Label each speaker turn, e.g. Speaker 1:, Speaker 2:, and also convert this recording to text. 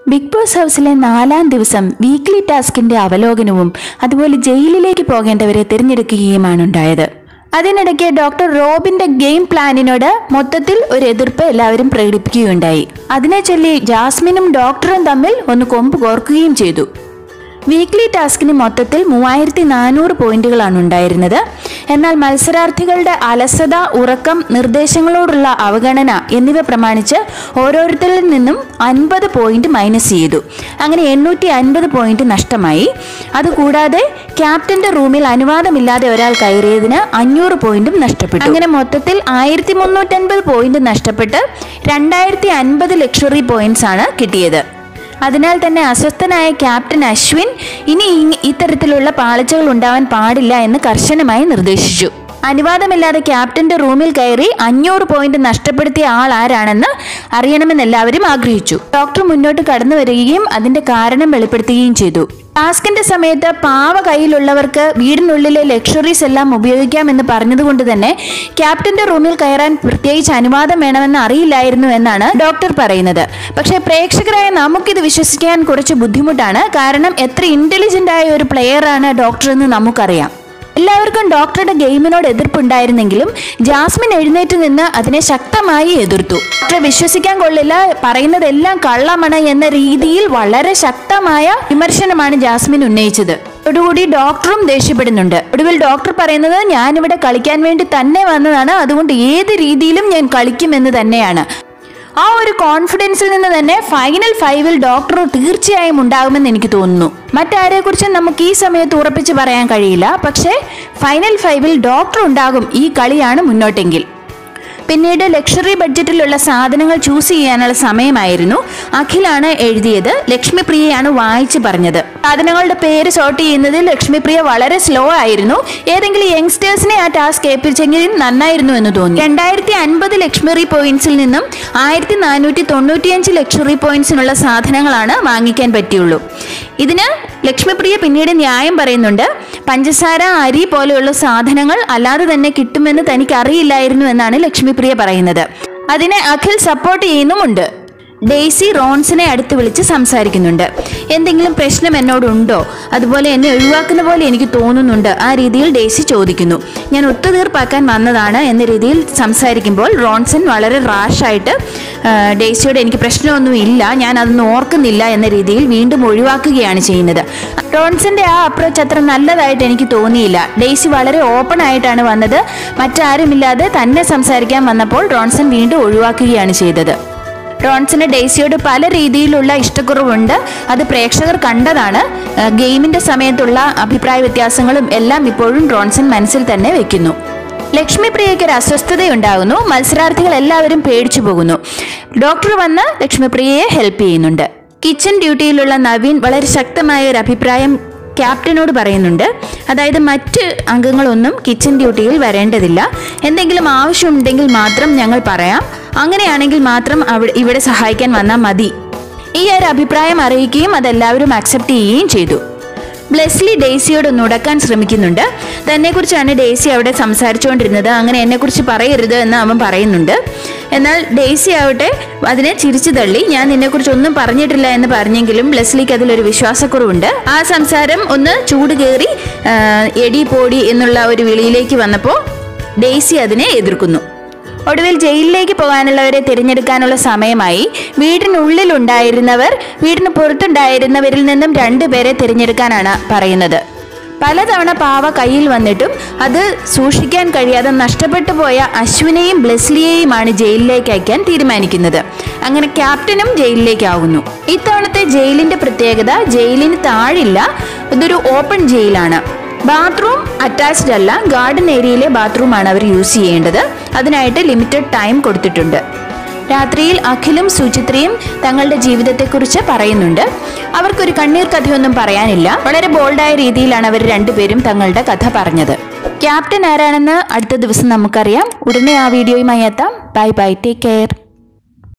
Speaker 1: big boss ഹൗസിലെ നാലാം ദിവസം വീക്ക്ലി ടാസ്കിന്റെ അവലോകനവും അതുപോലെ ജയിലിലേക്ക് പോകേണ്ടവരെ തിരഞ്ഞെടുക്കുകയുമാണ് ഉണ്ടായത് അതിനിടയ്ക്ക് ഡോക്ടർ റോബിന്റെ ഗെയിം പ്ലാനിനോട് മൊത്തത്തിൽ ഒരു എതിർപ്പ് എല്ലാവരും പ്രകടിപ്പിക്കുകയുണ്ടായി അതിനെ ചൊല്ലി ജാസ്മിനും ഡോക്ടറും തമ്മിൽ ഒന്ന് കൊമ്പ് കോർക്കുകയും ചെയ്തു വീക്ക്ലി ടാസ്കിന് മൊത്തത്തിൽ മൂവായിരത്തി നാനൂറ് പോയിന്റുകളാണ് ഉണ്ടായിരുന്നത് എന്നാൽ മത്സരാർത്ഥികളുടെ അലസത ഉറക്കം നിർദ്ദേശങ്ങളോടുള്ള അവഗണന എന്നിവ പ്രമാണിച്ച് ഓരോരുത്തരിൽ നിന്നും അൻപത് പോയിന്റ് മൈനസ് ചെയ്തു അങ്ങനെ എണ്ണൂറ്റി അൻപത് പോയിന്റ് നഷ്ടമായി അതുകൂടാതെ ക്യാപ്റ്റന്റെ റൂമിൽ അനുവാദമില്ലാതെ ഒരാൾ കയറിയതിന് അഞ്ഞൂറ് പോയിന്റും നഷ്ടപ്പെട്ടു അങ്ങനെ മൊത്തത്തിൽ ആയിരത്തി മുന്നൂറ്റൻപത് പോയിന്റ് നഷ്ടപ്പെട്ട് രണ്ടായിരത്തി അൻപത് ലക്ഷറി പോയിന്റ്സ് ആണ് കിട്ടിയത് അതിനാൽ തന്നെ അസ്വസ്ഥനായ ക്യാപ്റ്റൻ അശ്വിൻ ഇനി ഇ- ഇത്തരത്തിലുള്ള പാളിച്ചകൾ ഉണ്ടാവാൻ പാടില്ല എന്ന് കർശനമായി നിർദ്ദേശിച്ചു അനുവാദമില്ലാതെ ക്യാപ്റ്റന്റെ റൂമിൽ കയറി അഞ്ഞൂറ് പോയിന്റ് നഷ്ടപ്പെടുത്തിയ ആൾ ആരാണെന്ന് അറിയണമെന്ന് എല്ലാവരും ആഗ്രഹിച്ചു ഡോക്ടർ മുന്നോട്ട് കടന്നു വരികയും അതിന്റെ കാരണം വെളിപ്പെടുത്തുകയും ചെയ്തു ടാസ്കിന്റെ സമയത്ത് പാവ കയ്യിലുള്ളവർക്ക് വീടിനുള്ളിലെ ലക്ഷറീസ് എല്ലാം ഉപയോഗിക്കാമെന്ന് പറഞ്ഞതുകൊണ്ട് തന്നെ ക്യാപ്റ്റന്റെ റൂമിൽ കയറാൻ പ്രത്യേകിച്ച് അനുവാദം വേണമെന്ന് അറിയില്ലായിരുന്നു എന്നാണ് ഡോക്ടർ പറയുന്നത് പക്ഷേ പ്രേക്ഷകരായ നമുക്കിത് വിശ്വസിക്കാൻ കുറച്ച് ബുദ്ധിമുട്ടാണ് കാരണം എത്ര ഇന്റലിജന്റ് ആയ ഒരു പ്ലെയറാണ് ഡോക്ടർ എന്ന് നമുക്കറിയാം എല്ലാവർക്കും ഡോക്ടറുടെ ഗെയിമിനോട് എതിർപ്പുണ്ടായിരുന്നെങ്കിലും ജാസ്മിൻ എഴുന്നേറ്റ് നിന്ന് അതിനെ ശക്തമായി എതിർത്തു ഡോക്ടറെ വിശ്വസിക്കാൻ കൊള്ളില്ല പറയുന്നതെല്ലാം കള്ളമാണ് എന്ന രീതിയിൽ വളരെ ശക്തമായ വിമർശനമാണ് ജാസ്മിൻ ഉന്നയിച്ചത് അതോടുകൂടി ഡോക്ടറും ദേഷ്യപ്പെടുന്നുണ്ട് ഒടുവിൽ ഡോക്ടർ പറയുന്നത് ഞാനിവിടെ കളിക്കാൻ വേണ്ടി തന്നെ വന്നതാണ് അതുകൊണ്ട് ഏത് രീതിയിലും ഞാൻ കളിക്കുമെന്ന് തന്നെയാണ് ആ ഒരു കോൺഫിഡൻസിൽ നിന്ന് തന്നെ ഫൈനൽ ഫൈവിൽ ഡോക്ടർ തീർച്ചയായും ഉണ്ടാകുമെന്ന് എനിക്ക് തോന്നുന്നു മറ്റാരെക്കുറിച്ചും നമുക്ക് ഈ സമയത്ത് ഉറപ്പിച്ച് പറയാൻ കഴിയില്ല പക്ഷേ ഫൈനൽ ഫൈവിൽ ഡോക്ടർ ഉണ്ടാകും ഈ കളിയാണ് മുന്നോട്ടെങ്കിൽ പിന്നീട് ലക്ഷറി ബഡ്ജറ്റിലുള്ള സാധനങ്ങൾ ചൂസ് ചെയ്യാനുള്ള സമയമായിരുന്നു അഖിലാണ് എഴുതിയത് ലക്ഷ്മിപ്രിയയാണ് വായിച്ചു പറഞ്ഞത് സാധനങ്ങളുടെ പേര് സോർട്ട് ചെയ്യുന്നതിൽ ലക്ഷ്മിപ്രിയ വളരെ സ്ലോ ആയിരുന്നു ഏതെങ്കിലും യങ്സ്റ്റേഴ്സിനെ ആ ടാസ്ക് ഏൽപ്പിച്ചെങ്കിൽ നന്നായിരുന്നു എന്ന് തോന്നി രണ്ടായിരത്തി അൻപത് ലക്ഷ്മറി പോയിന്റ്സിൽ നിന്നും ആയിരത്തി നാനൂറ്റി തൊണ്ണൂറ്റിയഞ്ച് ലക്ഷറി പോയിന്റ്സിനുള്ള സാധനങ്ങളാണ് വാങ്ങിക്കാൻ പറ്റിയുള്ളൂ ഇതിന് ലക്ഷ്മിപ്രിയ പിന്നീട് ന്യായം പറയുന്നുണ്ട് പഞ്ചസാര അരി പോലെയുള്ള സാധനങ്ങൾ അല്ലാതെ തന്നെ കിട്ടുമെന്ന് തനിക്ക് അറിയില്ലായിരുന്നു എന്നാണ് ലക്ഷ്മിപ്രിയ പറയുന്നത് അതിനെ അഖിൽ സപ്പോർട്ട് ചെയ്യുന്നുമുണ്ട് ഡെയ്സി റോൺസിനെ അടുത്ത് വിളിച്ച് സംസാരിക്കുന്നുണ്ട് എന്തെങ്കിലും പ്രശ്നം എന്നോടുണ്ടോ അതുപോലെ എന്നെ ഒഴിവാക്കുന്ന പോലെ എനിക്ക് തോന്നുന്നുണ്ട് ആ രീതിയിൽ ഡെയ്സി ചോദിക്കുന്നു ഞാൻ ഒത്തുതീർപ്പാക്കാൻ വന്നതാണ് എന്ന രീതിയിൽ സംസാരിക്കുമ്പോൾ റോൺസൺ വളരെ റാഷായിട്ട് ഡെയ്സിയോട് എനിക്ക് പ്രശ്നമൊന്നും ഇല്ല ഞാൻ അതൊന്നും ഓർക്കുന്നില്ല എന്ന രീതിയിൽ വീണ്ടും ഒഴിവാക്കുകയാണ് ചെയ്യുന്നത് റോൺസന്റെ ആ അപ്രോച്ച് അത്ര നല്ലതായിട്ട് എനിക്ക് തോന്നിയില്ല ഡെയ്സി വളരെ ഓപ്പൺ ആയിട്ടാണ് വന്നത് മറ്റാരുമില്ലാതെ തന്നെ സംസാരിക്കാൻ വന്നപ്പോൾ റോൺസൺ വീണ്ടും ഒഴിവാക്കുകയാണ് ചെയ്തത് റോൺസിന് ഡെയ്സിയോട് പല രീതിയിലുള്ള ഇഷ്ടക്കുറവുണ്ട് അത് പ്രേക്ഷകർ കണ്ടതാണ് ആ, ഗെയിമിന്റെ സമയത്തുള്ള അഭിപ്രായ വ്യത്യാസങ്ങളും എല്ലാം ഇപ്പോഴും റോൺസൺ മനസ്സിൽ തന്നെ വെക്കുന്നു ലക്ഷ്മി പ്രിയയ്ക്ക് ഒരു അസ്വസ്ഥതയുണ്ടാകുന്നു മത്സരാർത്ഥികൾ എല്ലാവരും പേടിച്ചു പോകുന്നു ഡോക്ടർ വന്ന് ലക്ഷ്മി പ്രിയയെ ഹെൽപ്പ് ചെയ്യുന്നുണ്ട് കിച്ചൺ ഡ്യൂട്ടിയിലുള്ള നവീൻ വളരെ ശക്തമായ ഒരു അഭിപ്രായം ക്യാപ്റ്റനോട് പറയുന്നുണ്ട് അതായത് മറ്റ് അംഗങ്ങളൊന്നും കിച്ചൺ ഡ്യൂട്ടിയിൽ വരേണ്ടതില്ല എന്തെങ്കിലും ആവശ്യമുണ്ടെങ്കിൽ മാത്രം ഞങ്ങൾ പറയാം അങ്ങനെയാണെങ്കിൽ മാത്രം അവിടെ ഇവിടെ സഹായിക്കാൻ വന്നാൽ മതി ഈ ഒരു അഭിപ്രായം അറിയിക്കുകയും അതെല്ലാവരും അക്സെപ്റ്റ് ചെയ്യുകയും ചെയ്തു ബ്ലെസ്ലി ഡെയ്സിയോട് നുടക്കാൻ ശ്രമിക്കുന്നുണ്ട് തന്നെക്കുറിച്ചാണ് ഡെയ്സി അവിടെ സംസാരിച്ചുകൊണ്ടിരുന്നത് അങ്ങനെ എന്നെക്കുറിച്ച് പറയരുത് എന്ന് അവൻ പറയുന്നുണ്ട് എന്നാൽ ഡെയ്സി ആവട്ടെ അതിനെ ചിരിച്ചു തള്ളി ഞാൻ നിന്നെക്കുറിച്ച് ഒന്നും പറഞ്ഞിട്ടില്ല എന്ന് പറഞ്ഞെങ്കിലും ബ്ലെസ്ലിക്ക് അതിലൊരു വിശ്വാസക്കുറവുണ്ട് ആ സംസാരം ഒന്ന് ചൂട് കയറി ആ, എടി പോടി എന്നുള്ള ഒരു വിളിയിലേക്ക് വന്നപ്പോൾ ഡെയ്സി അതിനെ എതിർക്കുന്നു ഒടുവിൽ ജയിലിലേക്ക് പോകാനുള്ളവരെ തിരഞ്ഞെടുക്കാനുള്ള സമയമായി വീടിനുള്ളിൽ ഉണ്ടായിരുന്നവർ വീടിന് പുറത്തുണ്ടായിരുന്നവരിൽ നിന്നും രണ്ടുപേരെ തിരഞ്ഞെടുക്കാനാണ് പറയുന്നത് പലതവണ പാവ കയ്യിൽ വന്നിട്ടും അത് സൂക്ഷിക്കാൻ കഴിയാതെ നഷ്ടപ്പെട്ടു പോയ അശ്വിനെയും ബ്ലെസ്ലിയെയുമാണ് ജയിലിലേക്ക് അയക്കാൻ തീരുമാനിക്കുന്നത് അങ്ങനെ ക്യാപ്റ്റനും ജയിലിലേക്കാകുന്നു ഇത്തവണത്തെ ജയിലിന്റെ പ്രത്യേകത ജയിലിന് താഴില്ല ഇതൊരു ഓപ്പൺ ജയിലാണ് ബാത്റൂം അറ്റാച്ച്ഡ് അല്ല ഗാർഡൻ ഏരിയയിലെ ബാത്റൂമാണ് അവർ യൂസ് ചെയ്യേണ്ടത് അതിനായിട്ട് ലിമിറ്റഡ് ടൈം കൊടുത്തിട്ടുണ്ട് രാത്രിയിൽ അഖിലും സുചിത്രയും തങ്ങളുടെ ജീവിതത്തെക്കുറിച്ച് പറയുന്നുണ്ട് അവർക്കൊരു കണ്ണീർ കഥയൊന്നും പറയാനില്ല വളരെ ബോൾഡായ രീതിയിലാണ് അവർ രണ്ടുപേരും തങ്ങളുടെ കഥ പറഞ്ഞത് ക്യാപ്റ്റൻ ആരാണെന്ന് അടുത്ത ദിവസം നമുക്കറിയാം ഉടനെ ആ വീഡിയോയുമായി എത്താം ബൈ ബൈ ടേക്ക് കെയർ